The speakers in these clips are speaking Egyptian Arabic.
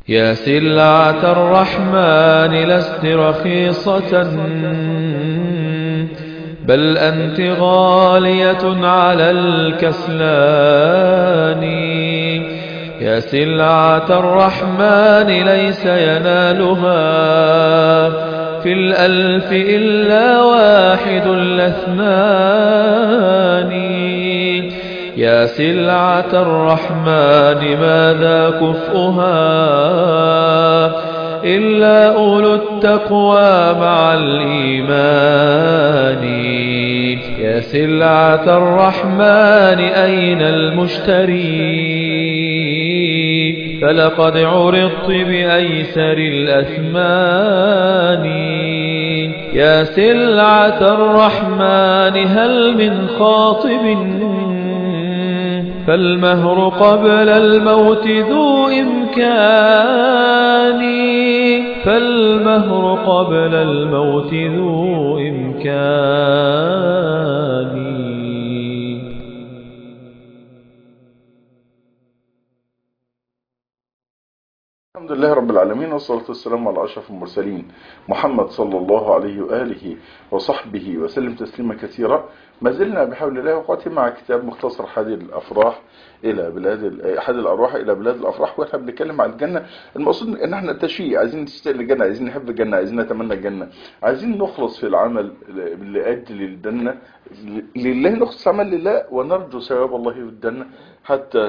يا سلعة الرحمن لست رخيصة بل أنت غالية على الكسلان يا سلعة الرحمن ليس ينالها في الألف إلا واحد الاثنان يا سلعة الرحمن ماذا كفؤها إلا أولو التقوى مع الإيمان يا سلعة الرحمن أين المشتري فلقد عرضت بأيسر الأثمان يا سلعة الرحمن هل من خاطب فالمهر قبل الموت ذو إمكان فالمهر قبل الموت ذو إمكان الحمد لله رب العالمين والصلاة والسلام على أشرف المرسلين محمد صلى الله عليه وآله وصحبه وسلم تسليما كثيرا ما زلنا بحول الله وقوته مع كتاب مختصر حادي الأفراح إلى بلاد حادي الأرواح إلى بلاد الأفراح وإحنا بنتكلم عن الجنة المقصود إن إحنا تشيء عايزين نشتاق للجنة عايزين نحب الجنة عايزين نتمنى الجنة عايزين نخلص في العمل لأجل الجنة لله نخلص عمل لله ونرجو ثواب الله في الجنة حتى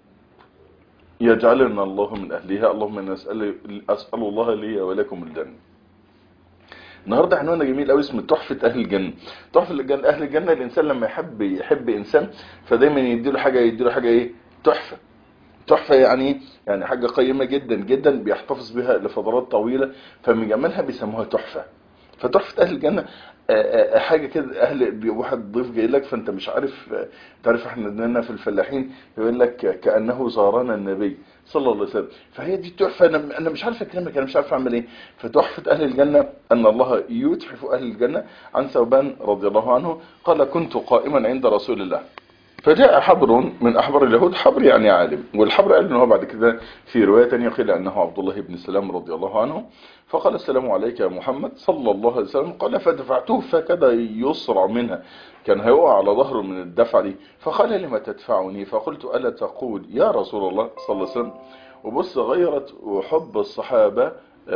يجعلنا الله من أهلها اللهم نسأل أسأل الله لي ولكم الجنة النهارده عنواننا جميل قوي اسمه تحفة أهل الجنة تحفة الجنة أهل الجنة الإنسان لما يحب يحب إنسان فدايما يديله حاجة يديله حاجة إيه تحفة تحفة يعني يعني حاجة قيمة جدا جدا بيحتفظ بها لفترات طويلة فمن جمالها بيسموها تحفة فتحفة أهل الجنة حاجة كده أهل واحد ضيف جاي لك فأنت مش عارف تعرف احنا ديننا في الفلاحين يقول لك كأنه زارنا النبي صلى الله عليه وسلم فهي دي التحفة أنا أنا مش عارف أكلمك أنا مش عارف أعمل إيه فتحفة أهل الجنة أن الله يتحف أهل الجنة عن ثوبان رضي الله عنه قال كنت قائما عند رسول الله فجاء حبر من أحبار اليهود حبر يعني عالم والحبر قال انه بعد كده في رواية تانية قيل أنه عبد الله بن سلام رضي الله عنه فقال السلام عليك يا محمد صلى الله عليه وسلم قال فدفعته فكذا يسرع منها كان هيقع على ظهره من الدفع دي فقال لما تدفعني فقلت ألا تقول يا رسول الله صلى الله عليه وسلم وبص غيرت وحب الصحابة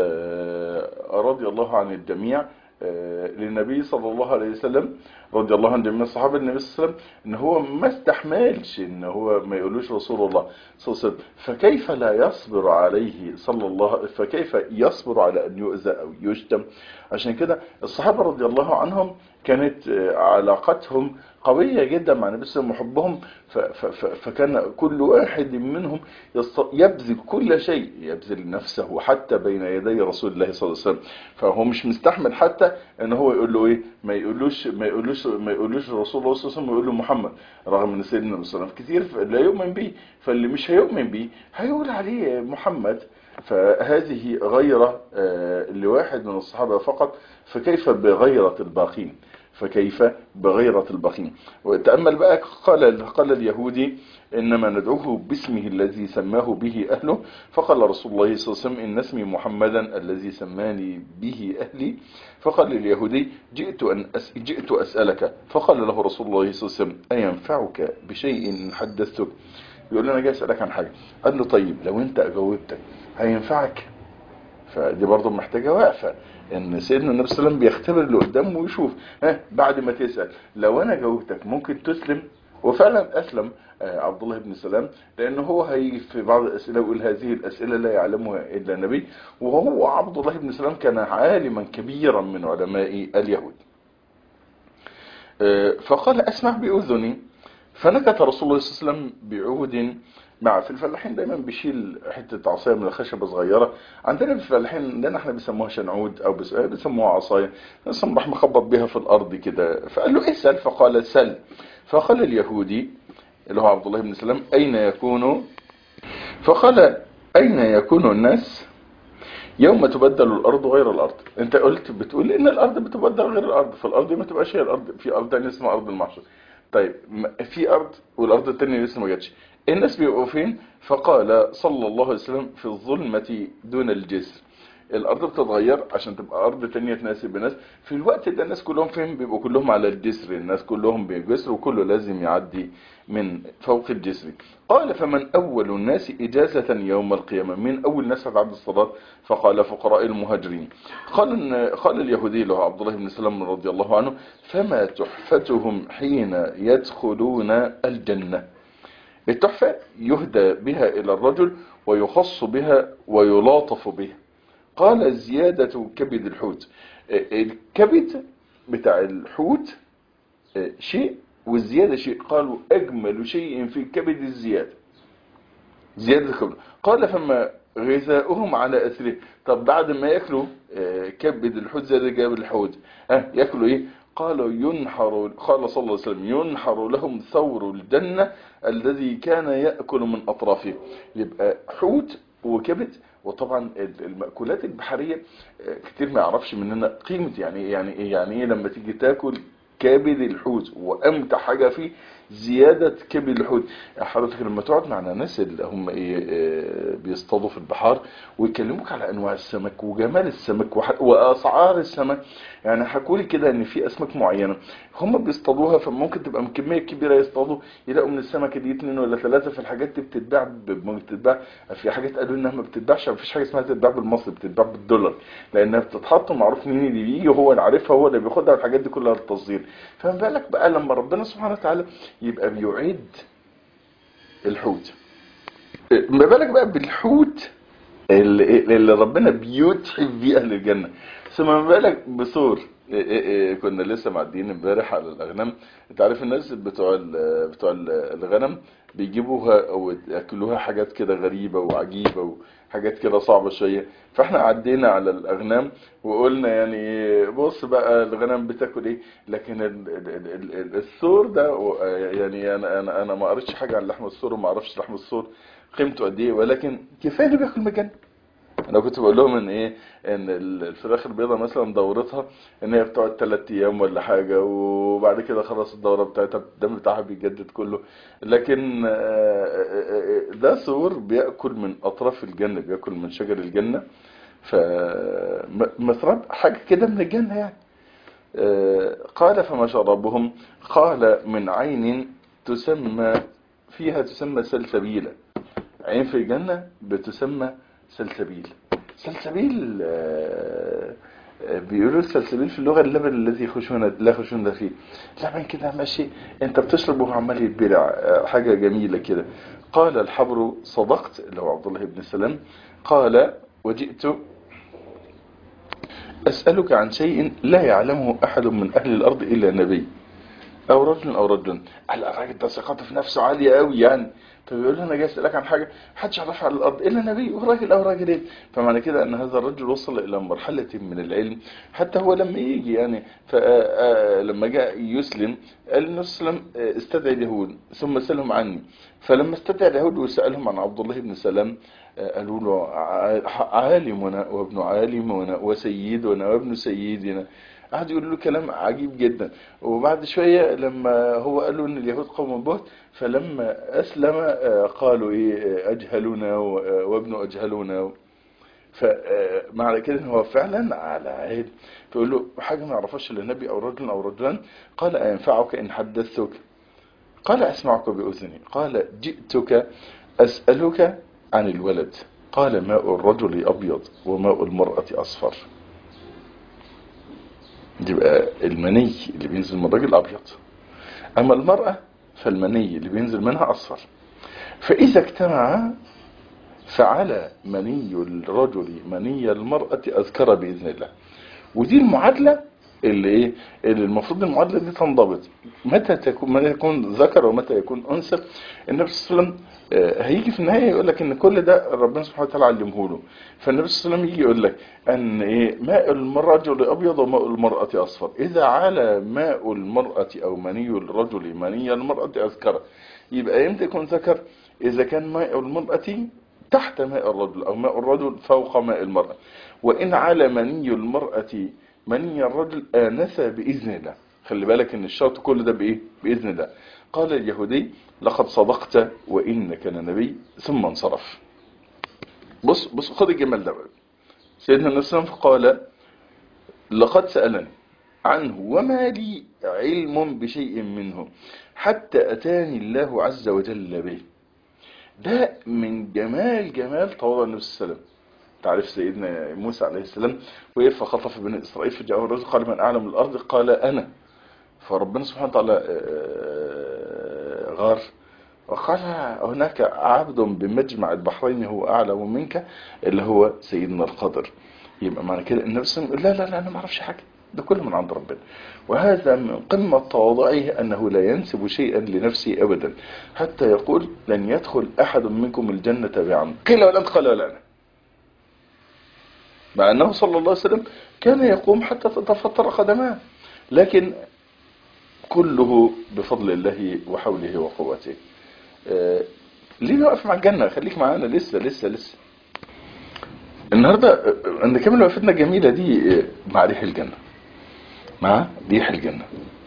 رضي الله عن الجميع للنبي صلى الله عليه وسلم رضي الله عن جميع الصحابه النبي صلى الله عليه وسلم ان هو ما استحملش ان هو ما يقولوش رسول الله صلى الله عليه وسلم فكيف لا يصبر عليه صلى الله فكيف يصبر على ان يؤذى او يشتم عشان كده الصحابه رضي الله عنهم كانت علاقتهم قوية جدا مع النبي صلى الله عليه وسلم وحبهم فكان كل واحد منهم يبذل كل شيء يبذل نفسه حتى بين يدي رسول الله صلى الله عليه وسلم فهو مش مستحمل حتى ان هو يقول له ايه ما يقولوش ما يقولوش ما يقولوش رسول الله صلى الله عليه وسلم يقول له محمد رغم ان سيدنا النبي صلى الله عليه وسلم كتير لا يؤمن به فاللي مش هيؤمن به هيقول عليه محمد فهذه غيرة لواحد من الصحابة فقط فكيف بغيرة الباقين فكيف بغيرة البخيل وتأمل بقى قال قال اليهودي إنما ندعوه باسمه الذي سماه به أهله فقال رسول الله صلى الله عليه وسلم إن اسمي محمدا الذي سماني به أهلي فقال اليهودي جئت, أن أس جئت أسألك فقال له رسول الله صلى الله عليه وسلم أينفعك بشيء حدثتك يقول لنا جاي أسألك عن حاجة قال له طيب لو أنت أجاوبتك هينفعك فدي برضه محتاجة وقفة ان سيدنا النبي صلى الله عليه وسلم بيختبر اللي قدامه ويشوف ها بعد ما تسأل لو انا جاوبتك ممكن تسلم وفعلا اسلم عبد الله بن سلام لان هو هي في بعض الاسئله يقول هذه الاسئله لا يعلمها الا النبي وهو عبد الله بن سلام كان عالما كبيرا من علماء اليهود فقال اسمع باذني فنكت رسول الله صلى الله عليه وسلم بعود مع في الفلاحين دايما بيشيل حته عصايه من الخشبه صغيره عندنا في الفلاحين عندنا احنا بيسموها شنعود او بيسموها عصايه ناس راح مخبط بيها في الارض كده فقال له اسال فقال سل فقال اليهودي اللي هو عبد الله بن سلام اين يكون فقال اين يكون الناس يوم تبدل الارض غير الارض انت قلت بتقول ان الارض بتبدل غير الارض فالارض ما تبقاش هي الارض في ارض ثانيه اسمها ارض المحشر طيب في ارض والارض الثانيه لسه ما جاتش الناس بيبقوا فين فقال صلى الله عليه وسلم في الظلمة دون الجسر الارض بتتغير عشان تبقى ارض تانية تناسب الناس في الوقت ده الناس كلهم فين بيبقوا كلهم على الجسر الناس كلهم بجسر وكله لازم يعدي من فوق الجسر قال فمن اول الناس اجازة يوم القيامة من اول الناس هتعدي الصلاة فقال فقراء المهاجرين قال قال اليهودي له عبد الله بن سلام رضي الله عنه فما تحفتهم حين يدخلون الجنة التحفة يهدى بها الى الرجل ويخص بها ويلاطف بها قال زيادة كبد الحوت الكبد بتاع الحوت شيء والزيادة شيء قالوا أجمل شيء في الكبد الزيادة زيادة الكبد قال فما غذاؤهم على أثره طب بعد ما يأكلوا كبد الحوت زي جاب الحوت ها يأكلوا إيه قالوا ينحر قال صلى الله عليه وسلم ينحر لهم ثور الجنة الذي كان يأكل من أطرافه يبقى حوت وكبد وطبعا المأكولات البحرية كتير ما يعرفش مننا قيمة يعني ايه يعني ايه يعني ايه لما تيجي تاكل كبد الحوت وامتع حاجة فيه زيادة كبد الحوت حضرتك لما تقعد مع ناس اللي هم ايه بيصطادوا في البحار ويكلموك على انواع السمك وجمال السمك واسعار السمك يعني حكوا لي كده ان في اسماك معينة هم بيصطادوها فممكن تبقى من كمية كبيرة يصطادوا يلاقوا من السمكة دي اتنين ولا ثلاثة في الحاجات دي بتتباع بتتباع في حاجات قالوا انها ما بتتباعش ما فيش حاجة اسمها تتباع بالمصري بتتباع بالدولار لانها بتتحط معروف مين اللي بيجي هو اللي عارفها هو اللي بياخدها والحاجات دي كلها للتصدير فما بالك بقى لما ربنا سبحانه وتعالى يبقى بيعيد الحوت ما بالك بقى بالحوت اللي, اللي ربنا بيتحف بيه اهل الجنه ثم ما بالك بثور كنا لسه معديين امبارح على الاغنام انت عارف الناس بتوع بتوع الغنم بيجيبوها او ياكلوها حاجات كده غريبه وعجيبه وحاجات كده صعبه شويه فاحنا عدينا على الاغنام وقلنا يعني بص بقى الغنم بتاكل ايه لكن الثور ده يعني انا انا انا ما قريتش حاجه عن لحم الثور وما اعرفش لحم الثور قيمته قد ايه ولكن كفايه اللي بياكل مكان انا كنت بقول لهم ان ايه ان الفراخ البيضاء مثلا دورتها ان هي بتقعد 3 ايام ولا حاجه وبعد كده خلاص الدوره بتاعتها الدم بتاعها بيجدد كله لكن ده ثور بياكل من اطراف الجنه بياكل من شجر الجنه ف مثلا حاجه كده من الجنه يعني قال فما شربهم قال من عين تسمى فيها تسمى سلسبيلا عين في الجنه بتسمى سلسبيل سلسبيل بيقولوا السلسبيل في اللغة اللبن الذي خشونة لا خشونة فيه لبن كده ماشي انت بتشربه وعمال يتبلع حاجة جميلة كده قال الحبر صدقت اللي هو عبد الله بن سلام قال وجئت أسألك عن شيء لا يعلمه أحد من أهل الأرض إلا نبي أو رجل أو رجل قال الراجل ده ثقته في نفسه عالية قوي يعني فبيقول له انا جاي اسالك عن حاجه محدش يعرفها على الارض الا نبي وراجل او راجلين فمعنى كده ان هذا الرجل وصل الى مرحله من العلم حتى هو لما يجي يعني لما جاء يسلم قال النبي صلى الله عليه وسلم استدعي اليهود ثم سالهم عني فلما استدعى اليهود وسالهم عن عبد الله بن سلام قالوا له عالمنا وابن عالمنا وسيدنا وابن سيدنا قعد يقول له كلام عجيب جدا وبعد شوية لما هو قال له ان اليهود قوم بهت فلما اسلم قالوا ايه اجهلونا وابن اجهلونا فمعنى كده ان هو فعلا على عهد فيقول له حاجة ما يعرفش الا النبي او رجل او رجلان قال أينفعك ان حدثتك قال اسمعك باذني قال جئتك اسألك عن الولد قال ماء الرجل ابيض وماء المرأة اصفر يبقى المني اللي بينزل من الراجل ابيض اما المرأة فالمني اللي بينزل منها اصفر فاذا اجتمع فعلى مني الرجل مني المرأة اذكر باذن الله ودي المعادلة اللي ايه اللي المفروض المعادلة دي تنضبط متى تكون متى يكون ذكر ومتى يكون انثى النبي صلى الله عليه وسلم هيجي في النهايه يقول لك ان كل ده ربنا سبحانه وتعالى علمه له فالنبي صلى الله عليه وسلم يجي يقول لك ان ايه ماء الرجل ابيض وماء المراه اصفر اذا على ماء المراه او مني الرجل مني المراه اذكر يبقى امتى يكون ذكر اذا كان ماء المراه تحت ماء الرجل او ماء الرجل فوق ماء المراه وان على مني المراه مني الرجل آنس بإذن الله خلي بالك ان الشرط كل ده بإيه بإذن الله قال اليهودي لقد صدقت وإنك لنبي ثم انصرف بص بص خد الجمال ده بقى سيدنا النبي صلى الله عليه وسلم قال لقد سألني عنه وما لي علم بشيء منه حتى أتاني الله عز وجل به ده من جمال جمال تواضع النبي صلى الله عليه وسلم تعرف سيدنا موسى عليه السلام وقف فخطف بني إسرائيل فجاءه الرجل قال من أعلم الأرض قال أنا فربنا سبحانه وتعالى غار وقال هناك عبد بمجمع البحرين هو أعلم منك اللي هو سيدنا الخضر يبقى معنى كده النبي صلى الله عليه وسلم لا لا لا أنا ما أعرفش حاجة ده كله من عند ربنا وهذا من قمة تواضعه أنه لا ينسب شيئا لنفسه أبدا حتى يقول لن يدخل أحد منكم الجنة بعمل قيل ولا أنت قال ولا أنا مع أنه صلى الله عليه وسلم كان يقوم حتى تتفطر قدماه لكن كله بفضل الله وحوله وقوته آه ليه نقف مع الجنة خليك معانا لسه لسه لسه النهاردة نكمل وقفتنا الجميلة دي مع ريح الجنة مع ريح الجنة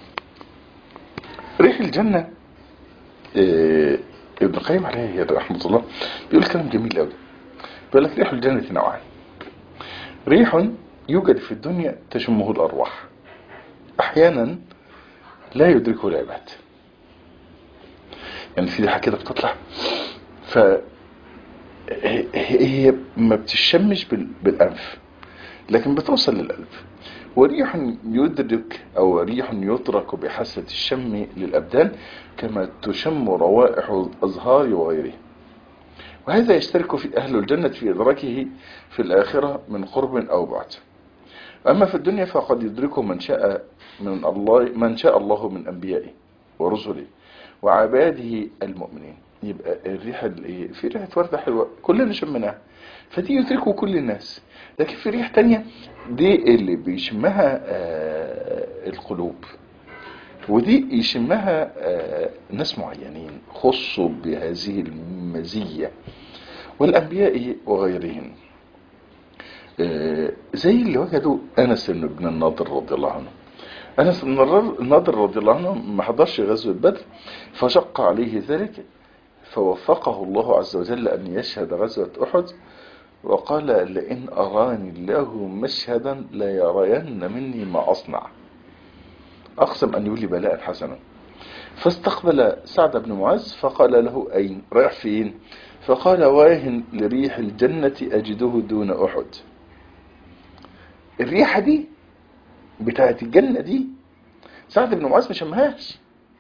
ريح الجنة آه ابن القيم عليه رحمة الله بيقول كلام جميل قوي بيقول لك ريح الجنة نوعان ريح يوجد في الدنيا تشمه الأرواح أحيانا لا يدركه العباد يعني في ريحة كده بتطلع ف هي ما بتشمش بالأنف لكن بتوصل للقلب وريح يدرك أو ريح يترك بحاسة الشم للأبدان كما تشم روائح الأزهار وغيره وهذا يشترك في أهل الجنة في إدراكه في الآخرة من قرب أو بعد أما في الدنيا فقد يدركه من شاء من الله من شاء الله من أنبيائه ورسله وعباده المؤمنين يبقى الريحة في ريحة وردة حلوة كلنا شمناها فدي يدركه كل الناس لكن في ريح تانية دي اللي بيشمها القلوب ودي يشمها ناس معينين خصوا بهذه المزية والأنبياء وغيرهم زي اللي وجدوا أنس بن الناظر رضي الله عنه أنس بن الناظر رضي الله عنه ما حضرش غزوة بدر فشق عليه ذلك فوفقه الله عز وجل أن يشهد غزوة أحد وقال لئن أراني الله مشهدا لا يرين مني ما أصنع أقسم أن يولي بلاء حسنا فاستقبل سعد بن معاذ فقال له أين رايح فين فقال واهن لريح الجنة أجده دون أحد الريحة دي بتاعت الجنة دي سعد بن معاذ ما شمهاش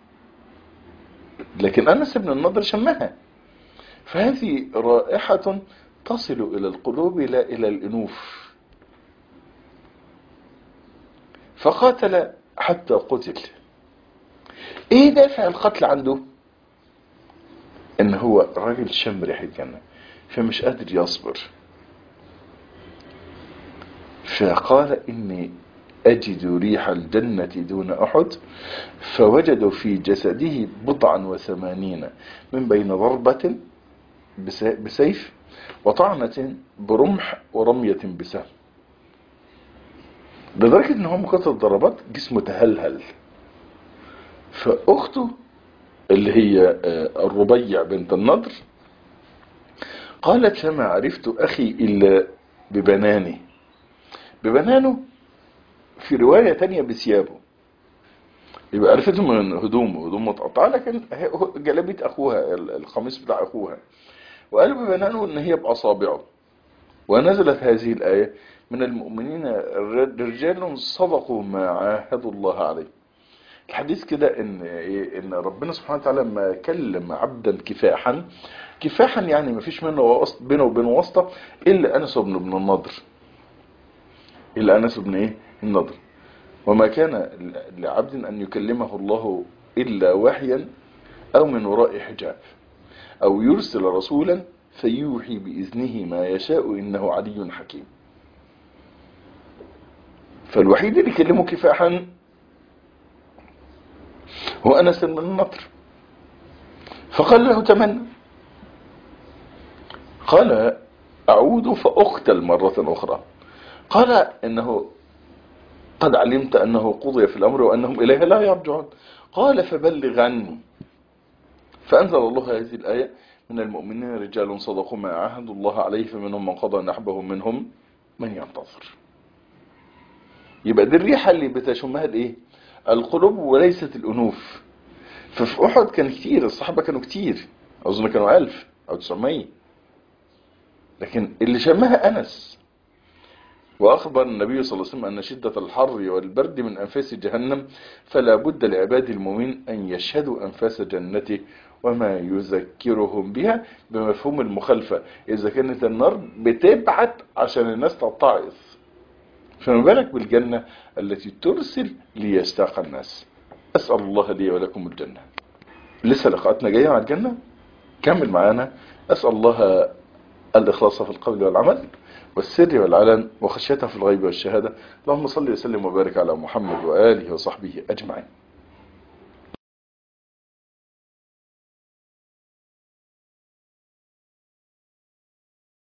لكن أنس بن النضر شمها فهذه رائحة تصل إلى القلوب لا إلى الأنوف فقاتل حتى قتل ايه دافع القتل عنده ان هو راجل شم ريحة الجنة فمش قادر يصبر فقال اني اجد ريح الجنة دون احد فوجدوا في جسده بضعا وثمانين من بين ضربة بسيف وطعنة برمح ورمية بسهم لدرجة ان هو مقاطع الضربات جسمه تهلهل فاخته اللي هي الربيع بنت النضر قالت فما عرفت اخي الا ببنانه ببنانه في رواية تانية بثيابه يبقى عرفته من هدومه هدومه متقطعة لكن جلابية اخوها القميص بتاع اخوها وقالوا ببنانه ان هي باصابعه ونزلت هذه الايه من المؤمنين رجال صدقوا ما عاهدوا الله عليه الحديث كده ان ان ربنا سبحانه وتعالى لما كلم عبدا كفاحا كفاحا يعني ما فيش منه واسط بينه وبينه واسطه الا انس بن ابن النضر الا انس بن ايه النضر وما كان لعبد ان يكلمه الله الا وحيا او من وراء حجاب او يرسل رسولا فيوحي باذنه ما يشاء انه علي حكيم فالوحيد اللي كلمه كفاحا هو أنس بن النضر فقال له تمنى قال أعود فأقتل مرة أخرى قال إنه قد علمت أنه قضي في الأمر وأنهم إليه لا يرجعون قال فبلغ عني فأنزل الله هذه الآية من المؤمنين رجال صدقوا ما عاهدوا الله عليه فمنهم من قضى نحبه منهم من ينتظر يبقى دي الريحة اللي بتشمها الايه القلوب وليست الأنوف ففي أحد كان كتير الصحابة كانوا كتير أظن كانوا ألف أو تسعمية لكن اللي شمها أنس وأخبر النبي صلى الله عليه وسلم أن شدة الحر والبرد من أنفاس جهنم فلا بد لعباد المؤمن أن يشهدوا أنفاس جنته وما يذكرهم بها بمفهوم المخالفة إذا كانت النار بتبعت عشان الناس تتعظ فما بالك بالجنة التي ترسل ليستاق الناس أسأل الله لي ولكم الجنة لسه لقاءاتنا جاية مع الجنة كمل معانا أسأل الله الإخلاص في القول والعمل والسر والعلن وخشيته في الغيب والشهادة اللهم صل وسلم وبارك على محمد وآله وصحبه أجمعين